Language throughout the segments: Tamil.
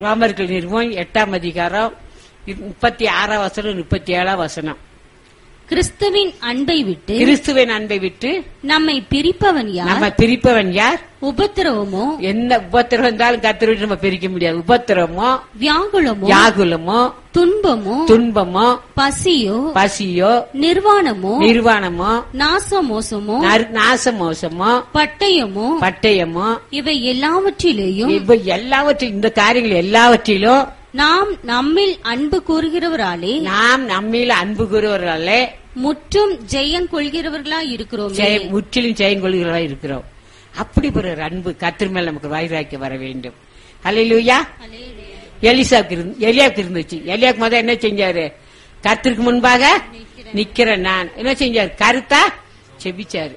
ரோமர்கள் நிறுவம் எட்டாம் அதிகாரம் முப்பத்தி ஆறாம் வசனம் முப்பத்தி ஏழாம் வசனம் கிறிஸ்துவின் அன்பை விட்டு கிறிஸ்துவின் அன்பை விட்டு நம்மை பிரிப்பவன் நம்ம யார் பிரிப்பவன் யார் உபத்திரவமோ என்ன உபத்திரம் இருந்தாலும் கத்தர் விட்டு நம்ம பிரிக்க முடியாது உபத்திரமோ வியாகுலமோ யாகுலமோ துன்பமோ துன்பமோ பசியோ பசியோ நிர்வாணமோ நிர்வாணமோ நாசமோசமோ நறு- நாசமோசமோ பட்டயமோ பட்டயமோ இவை எல்லாவற்றிலேயும் இவை எல்லாவற்றிலும் இந்த காரியங்கள் எல்லாவற்றிலும் நாம் நம்மில் அன்பு கூறுகிறவராலே நாம் நம்மில அன்பு கூறுவர்களே முற்றும் ஜெயம் கொள்கிறவர்களா இருக்கிறோமே ஜெயம் முற்றிலும் ஜெயம் கொள்கிறவர்களா இருக்கிறோம் அப்படி ஒரு அன்பு கத்திர மேல் நமக்கு வைராக்கி வர வேண்டும் அல்லையா எலிசாவுக்கு இருந்து எலியாவுக்கு இருந்துச்சு எலியாவுக்கு முதல்ல என்ன செஞ்சாரு கத்திற்கு முன்பாக நிக்கிறேன் நான் என்ன செஞ்சாரு கருத்தா செபிச்சாரு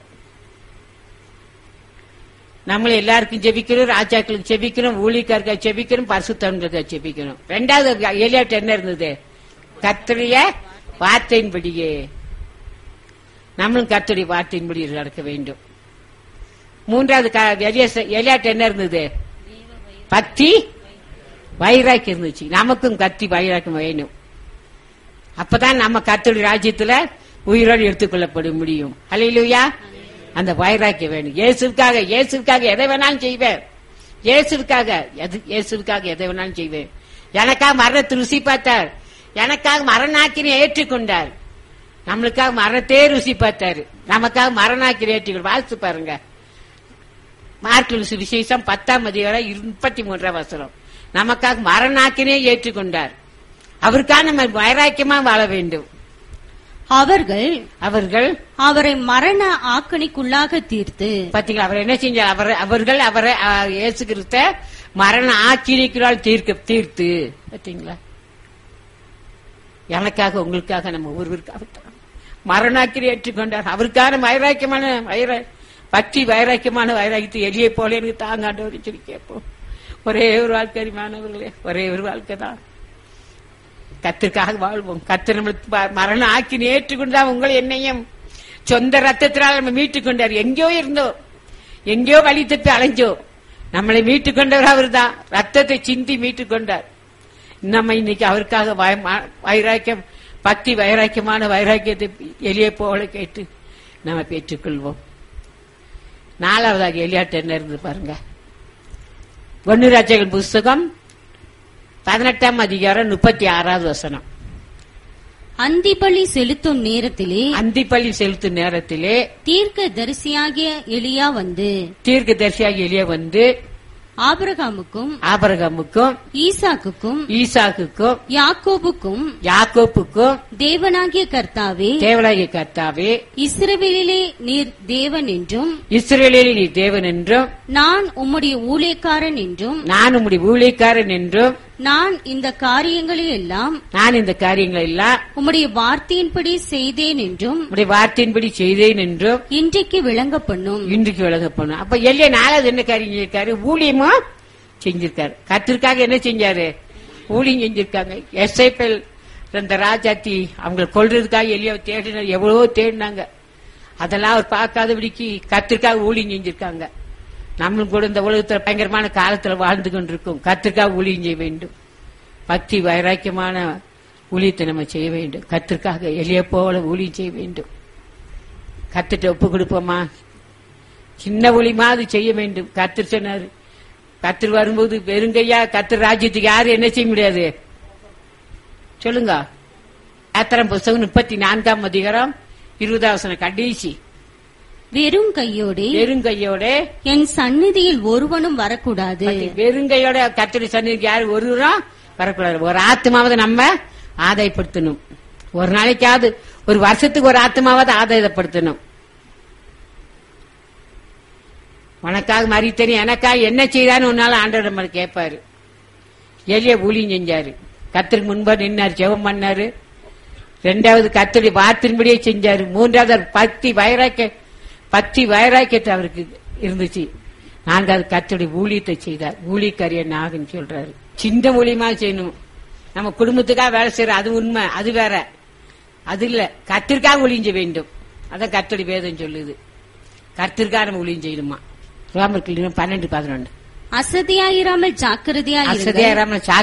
நம்மள எல்லாருக்கும் ஜெபிக்கணும் ராஜாக்களுக்கு ஜெபிக்கணும் ஊழியக்காரர்கள் ஜெபிக்கணும் பரிசுத்தவன்களுக்கு ஜெபிக்கணும் ரெண்டாவது எலியாட்டு என்ன இருந்தது கத்திரிய வார்த்தையின்படியே நம்மளும் கத்துடைய வார்த்தையின்படி நடக்க வேண்டும் மூன்றாவது க- எலியாச- எலியாட்டு என்ன இருந்தது பக்தி வைராக்கி இருந்துச்சு நமக்கும் கத்தி வைராக்கியம் வேணும் அப்பதான் நம்ம கத்தோடைய ராஜ்யத்துல உயிரோடு எடுத்துக்கொள்ளப்பட முடியும் அல்லையிலுயா அந்த வைராக்கியம் வேணும் இயேசுக்காக இயேசுக்காக எதை வேணாலும் செய்வேன் இயேசுக்காக எது இயேசுக்காக எதை வேணாலும் செய்வேன் எனக்காக மரணத்தை ருசி பார்த்தார் எனக்காக மரணாக்கினை ஏற்றுக்கொண்டார் நம்மளுக்காக மரணத்தே ருசி பார்த்தாரு நமக்காக மரணாக்கினை ஏற்றுக்கொண்டு வாழ்த்து பாருங்க மார்க்கில் விசேஷம் பத்தாம் அதிகாரம் முப்பத்தி மூன்றாம் வசனம் நமக்காக மரணாக்கினே ஏற்றுக்கொண்டார் அவருக்காக நம்ம வைராக்கியமா வாழ வேண்டும் அவர்கள் அவர்கள் அவரை மரண ஆக்கணிக்குள்ளாக தீர்த்து பாத்தீங்களா அவர் என்ன செஞ்சார் அவர் அவர்கள் அவரை ஆ, இயேசு கிறிஸ்த மரண ஆச்சரியக்கிறால் தீர்க்க தீர்த்து பாத்தீங்களா எனக்காக உங்களுக்காக நம்ம ஒருவருக்காக மரணாக்கிரி ஏற்றுக்கொண்டார் அவருக்கான வைராக்கியமான வைர பக்தி வைராக்கியமான வைராக்கியத்தை எளிய போல எனக்கு தாங்காண்டவர் சொல்லி கேட்போம் ஒரே ஒரு வாழ்க்கை அறிமானவர்களே ஒரே ஒரு வாழ்க்கை தான் கத்திற்காக வாழ்வோம் கத்தர் நம்மளுக்கு ப- மரணம் ஆக்கி ஏற்றுக்கொண்டுதான் உங்களை என்னையும் சொந்த ரத்தத்தினால் நம்ம மீட்டுக் கொண்டார் எங்கேயோ இருந்தோம் எங்கேயோ வழி தப்பி அலைஞ்சோம் நம்மளை மீட்டுக் கொண்டவர் அவர்தான் ரத்தத்தை சிந்தி மீட்டுக் கொண்டார் நம்ம இன்னைக்கு அவருக்காக வய- ம- வைராக்கியம் பக்தி வைராக்கியமான வைராக்கியத்தை எளிய போல கேட்டு நம்ம பெற்றுக்கொள்வோம் நாலாவதாக எலியாட்டு என்ன இருந்து பாருங்க ஒன்னு ராஜாக்கள் புஸ்தகம் பதினெட்டாம் அதிகாரம் முப்பத்தி ஆறாவது வசனம் அந்திபலி செலுத்தும் நேரத்திலே அந்திப்பள்ளி செலுத்தும் நேரத்திலே தீர்க்க தரிசியாகிய எலியா வந்து தீர்க்க தரிசியாக எளிய வந்து ஆபிரகாமுக்கும் ஆபரகமுக்கும் ஈசாக்குக்கும் ஈசாக்குக்கும் யாக்கோபுக்கும் யாக்கோப்புக்கும் தேவனாகிய கர்த்தாவே தேவனாகிய கர்த்தாவே இஸ்ரவேலிலே நீர் தேவன் என்றும் இஸ்ரேலில் நீ தேவன் என்றும் நான் உம்முடைய ஊழியக்காரன் என்றும் நான் உம்முடைய ஊழியக்காரன் என்றும் நான் இந்த காரியங்களை எல்லாம் நான் இந்த காரியங்களை எல்லாம் உம்முடைய வார்த்தையின்படி செய்தேன் என்றும் உம்முடைய வார்த்தையின்படி செய்தேன் என்றும் இன்றைக்கு விளங்க பண்ணும் இன்றைக்கு விலக போனோம் அப்ப எல்லைய நாலாவது என்ன காரியம் செஞ்சிருக்காரு ஊழியமும் செஞ்சிருக்காரு கத்திற்காக என்ன செஞ்சாரு ஊழியம் செஞ்சிருக்காங்க எஸ்ஐபிஎல் இந்த ராஜாத்தி அவங்களை கொல்றதுக்காக எல்லைய தேடினார் எவ்வளவோ தேடினாங்க அதெல்லாம் அவர் பார்க்காதபடிக்கு கத்திற்காக ஊழியம் செஞ்சிருக்காங்க நம்மளும் கூட இந்த உலகத்துல பயங்கரமான காலத்துல வாழ்ந்து கொண்டிருக்கோம் கத்திற்காக ஊழியம் செய்ய வேண்டும் பக்தி வைராக்கியமான ஊழியத்தை நம்ம செய்ய வேண்டும் கத்திற்காக எளிய போல ஊழியம் செய்ய வேண்டும் கத்துட்டு ஒப்பு கொடுப்போமா சின்ன ஒளிமா அது செய்ய வேண்டும் கத்தர் சொன்னாரு கத்தர் வரும்போது வெறுங்கையா கத்தர் ராஜ்யத்துக்கு யாரும் என்ன செய்ய முடியாது சொல்லுங்க யாத்திரம் புஸ்தகம் முப்பத்தி நான்காம் அதிகாரம் இருபதாவசன கடைசி வெறும் கையோடே வெறுங்கையோட என் சந்நிதியில் ஒருவனும் வரக்கூடாது வெறுங்கையோட கத்தரி சன்னிதிக்கு யாரும் ஒருவரும் வரக்கூடாது ஒரு ஆத்மாவது நம்ம ஆதாயப்படுத்தணும் ஒரு நாளைக்காவது ஒரு வருஷத்துக்கு ஒரு ஆத்மாவது ஆதாயப்படுத்தணும் உனக்காக மறித்தனி எனக்காக என்ன செய்தான்னு உன்னால ஆண்டவர் நம்ம கேட்பாரு எளிய ஊழியம் செஞ்சாரு கத்திற்கு முன்பா நின்னாரு ஜெபம் பண்ணாரு ரெண்டாவது கத்தருடைய வார்த்தையின்படியே செஞ்சாரு மூன்றாவது அவர் பக்தி வைராக்கிய பக்தி வைராக்கியத்தை அவருக்கு இருந்துச்சு நான்காவது கத்தருடைய ஊழியத்தை செய்தார் ஊழியக்காரிய நாகன் சொல்றாரு சின்ன ஊழியமா செய்யணும் நம்ம குடும்பத்துக்காக வேலை செய்யற அது உண்மை அது வேற அது இல்ல கத்திற்காக ஊழியம் செய்ய வேண்டும் அதான் கத்தருடைய வேதம் சொல்லுது கத்திற்காக நம்ம ஊழியம் செய்யணுமா ரோமர்கள் பன்னெண்டு பதினொன்று அசதியாயிராமல் ஜாக்கிரதையாயிருங்கள் அசதியாராம